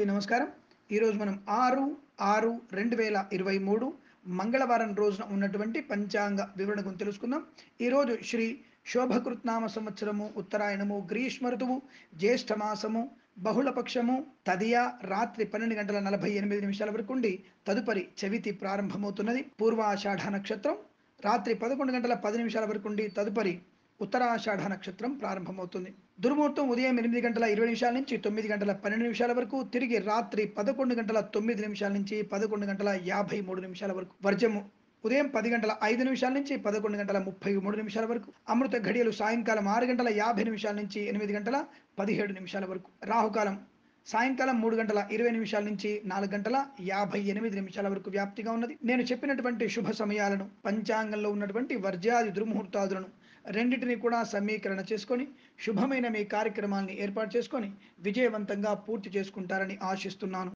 అందరికీ నమస్కారం ఈరోజు మనం ఆరు ఆరు రెండు వేల ఇరవై మూడు మంగళవారం రోజున ఉన్నటువంటి పంచాంగ వివరణ గురించి తెలుసుకుందాం ఈరోజు శ్రీ శోభకృత్నామ సంవత్సరము ఉత్తరాయణము గ్రీష్మ ఋతువు జ్యేష్ఠ మాసము బహుళపక్షము తదియ రాత్రి పన్నెండు గంటల నలభై ఎనిమిది నిమిషాల వరకు ఉండి తదుపరి చవితి ప్రారంభమవుతున్నది పూర్వాషాఢ నక్షత్రం రాత్రి పదకొండు గంటల పది నిమిషాల వరకు ఉండి తదుపరి ఉత్తరాషాఢ నక్షత్రం ప్రారంభమవుతుంది దుర్ముహూర్తం ఉదయం ఎనిమిది గంటల ఇరవై నిమిషాల నుంచి తొమ్మిది గంటల పన్నెండు నిమిషాల వరకు తిరిగి రాత్రి పదకొండు గంటల తొమ్మిది నిమిషాల నుంచి పదకొండు గంటల యాభై మూడు నిమిషాల వరకు వర్జము ఉదయం పది గంటల ఐదు నిమిషాల నుంచి పదకొండు గంటల ముప్పై మూడు నిమిషాల వరకు అమృత ఘడియలు సాయంకాలం ఆరు గంటల యాభై నిమిషాల నుంచి ఎనిమిది గంటల పదిహేడు నిమిషాల వరకు రాహుకాలం సాయంకాలం మూడు గంటల ఇరవై నిమిషాల నుంచి నాలుగు గంటల యాభై ఎనిమిది నిమిషాల వరకు వ్యాప్తిగా ఉన్నది నేను చెప్పినటువంటి శుభ సమయాలను పంచాంగంలో ఉన్నటువంటి వర్జాది దుర్ముహూర్తాదులను రెండింటిని కూడా సమీకరణ చేసుకొని శుభమైన మీ కార్యక్రమాల్ని ఏర్పాటు చేసుకొని విజయవంతంగా పూర్తి చేసుకుంటారని ఆశిస్తున్నాను